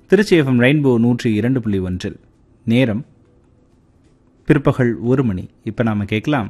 Trichy FM rainbow நூற்றி இரண்டு புள்ளி ஒன்றில் நேரம் பிற்பகல் ஒரு மணி இப்போ நாம் கேட்கலாம்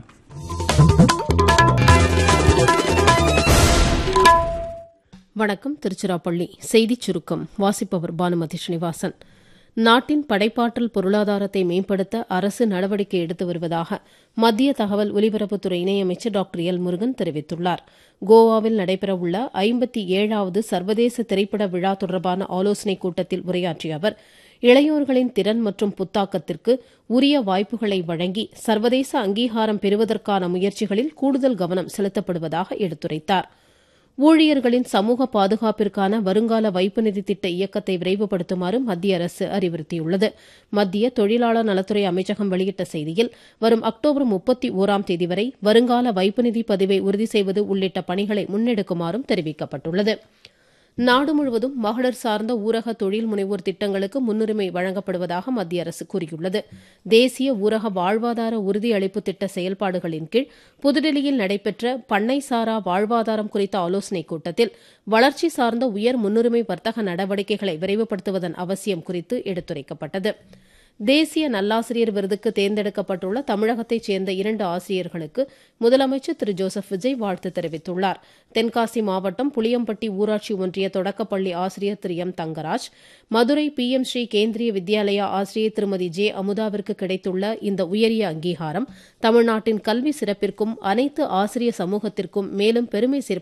வணக்கம் திருச்சிராப்பள்ளி செய்திச் சுருக்கம் வாசிப்பவர் பானுமதி ஸ்ரீனிவாசன் நாட்டின் படைப்பாற்றல் பொருளாதாரத்தை மேம்படுத்த அரசு நடவடிக்கை எடுத்து வருவதாக மத்திய தகவல் ஒலிபரப்புத்துறை இணையமைச்சர் டாக்டர் எல் முருகன் தெரிவித்துள்ளார் கோவாவில் நடைபெறவுள்ள ஐம்பத்தி ஏழாவது சர்வதேச திரைப்பட விழா தொடர்பான ஆலோசனைக் கூட்டத்தில் உரையாற்றிய அவர் இளையோர்களின் திறன் மற்றும் புத்தாக்கத்திற்கு உரிய வாய்ப்புகளை வழங்கி சர்வதேச அங்கீகாரம் பெறுவதற்கான முயற்சிகளில் கூடுதல் கவனம் செலுத்தப்படுவதாக எடுத்துரைத்தாா் ஊழியர்களின் சமூக பாதுகாப்பிற்கான வருங்கால வைப்பு நிதி திட்ட இயக்கத்தை விரைவுபடுத்துமாறு மத்திய அரசு அறிவுறுத்தியுள்ளது மத்திய தொழிலாளர் நலத்துறை அமைச்சகம் வெளியிட்ட செய்தியில் வரும் அக்டோபர் முப்பத்தி ஓராம் தேதி வரை வருங்கால வைப்பு நிதி பதிவை உறுதி செய்வது உள்ளிட்ட பணிகளை முன்னெடுக்குமாறும் தெரிவிக்கப்பட்டுள்ளது நாடு முழுவதும் மகளிர் சார்ந்த ஊரக தொழில் முனைவோர் திட்டங்களுக்கு முன்னுரிமை வழங்கப்படுவதாக மத்திய அரசு கூறியுள்ளது தேசிய ஊரக வாழ்வாதார உறுதியளிப்பு திட்ட செயல்பாடுகளின் கீழ் புதுடில்லியில் நடைபெற்ற பண்ணை சாரா வாழ்வாதாரம் குறித்த ஆலோசனைக் கூட்டத்தில் வளர்ச்சி சார்ந்த உயர் முன்னுரிமை வர்த்தக நடவடிக்கைகளை விரைவுபடுத்துவதன் அவசியம் குறித்து எடுத்துரைக்கப்பட்டது தேசிய நல்லாசிரியர் விருதுக்கு தேர்ந்தெடுக்கப்பட்டுள்ள தமிழகத்தைச் சேர்ந்த இரண்டு ஆசிரியர்களுக்கு முதலமைச்சர் திரு ஜோசப் விஜய் வாழ்த்து தெரிவித்துள்ளார் தென்காசி மாவட்டம் புளியம்பட்டி ஊராட்சி ஒன்றிய தொடக்கப்பள்ளி ஆசிரியர் Thiru M Thangaraj Madurai P M Shri Kendriya Vidyalaya ஆசிரியர் திருமதி ஜே அமுதாவிற்கு கிடைத்துள்ள இந்த உயரிய அங்கீகாரம் தமிழ்நாட்டின் கல்வி சிறப்பிற்கும் அனைத்து ஆசிரிய சமூகத்திற்கும் மேலும் பெருமை சேர்ப்பதாக